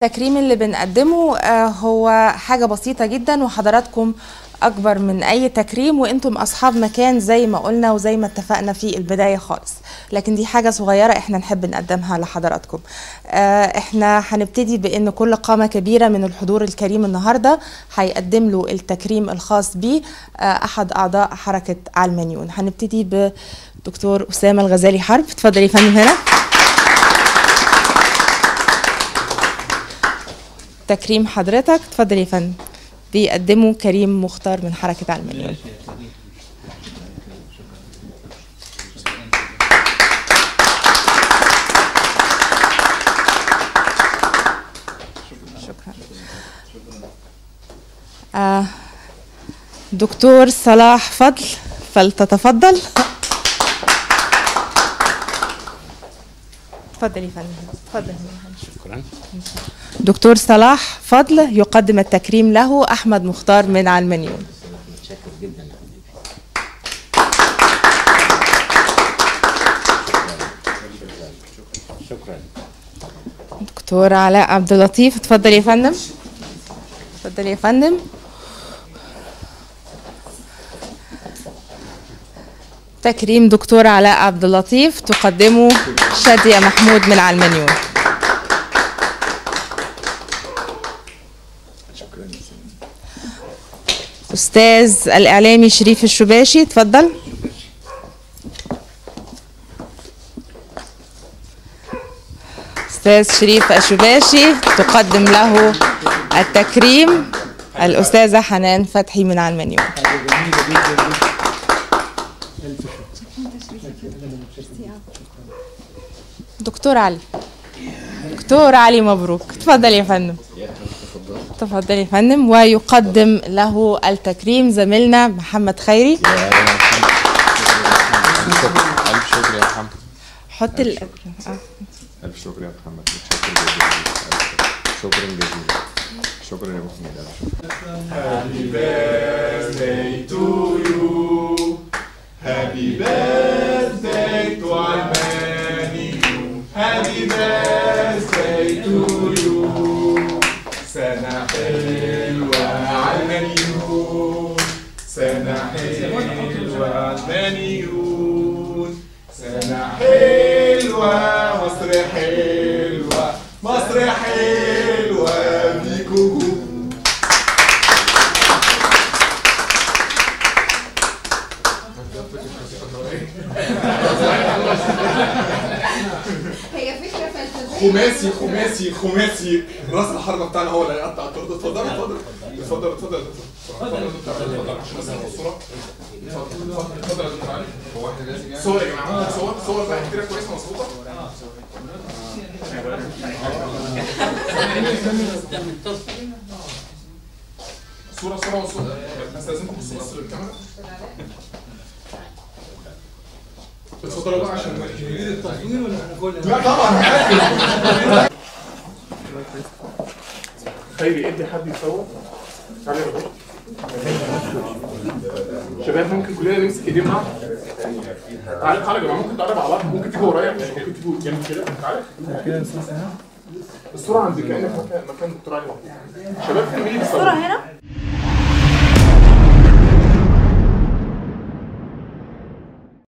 التكريم اللي بنقدمه آه، هو حاجة بسيطة جدا وحضراتكم أكبر من أي تكريم وأنتم أصحاب مكان زي ما قلنا وزي ما اتفقنا في البداية خالص لكن دي حاجة صغيرة إحنا نحب نقدمها لحضراتكم آه، إحنا هنبتدي بأن كل قامة كبيرة من الحضور الكريم النهاردة هيقدم له التكريم الخاص بيه آه، أحد أعضاء حركة علمانيون هنبتدي بدكتور أسامة الغزالي حرب اتفضلي يا فندم هنا تكريم حضرتك اتفضل يا فندم بيقدمه كريم مختار من حركة علمانيون شكرا آه دكتور صلاح فضل فلتتفضل اتفضل يا فندم اتفضل يا فندم شكرا دكتور صلاح فضل يقدم التكريم له احمد مختار من علمانيون شكرا جدا شكرا دكتور علاء عبد اللطيف اتفضل يا فندم اتفضل يا فندم تكريم دكتور علاء عبد اللطيف تقدمه شادية محمود من علمانيون أستاذ الإعلامي شريف الشباشي اتفضل أستاذ شريف الشباشي تقدم له التكريم الأستاذة حنان فتحي من علمانيون دكتور علي دكتور علي مبروك اتفضل يا فندم تفضل يا فندم ويقدم له التكريم زميلنا محمد خيري ألف شكر يا محمد حط ال آه. ألف شكر يا محمد متشكر جدا ألف شكرا جزيلا شكرا يا أبو حميد ألف شكر Happy birthday to Almani. Happy birthday to you. سنة حلوة علمانيون سنة حلوة علمانيون سنة حلوة مصر حلوة مصر حلوة بيكو هي فكرة فلسفية خماسي خماسي خماسي راس الحربة بتاعنا هو اللي هيقطع الطرد اتفضل اتفضل اتفضل اتفضل اتفضل اتفضل عشان بس ناخد صورة اتفضل اتفضل اتفضل يا دكتور علي هو احنا لازم صور يا جماعة ممكن صور صور بقى كده كويسة مظبوطة صورة صورة وصورة استاذنكم بصوا بس للكاميرا اتفضلوا بقى عشان لا طبعا عادي خيري ادي حد يصور تعالى يا بابا. شباب ممكن كلنا نمسك ايدين بعض تعالى تعالى يا جماعه ممكن تعالى مع بعض ممكن تيجوا ورايا ممكن تيجوا جنبي كده تعالى الصورة عند كأنك مكان مكان دكتور علي محمود. شباب في مين الصورة هنا؟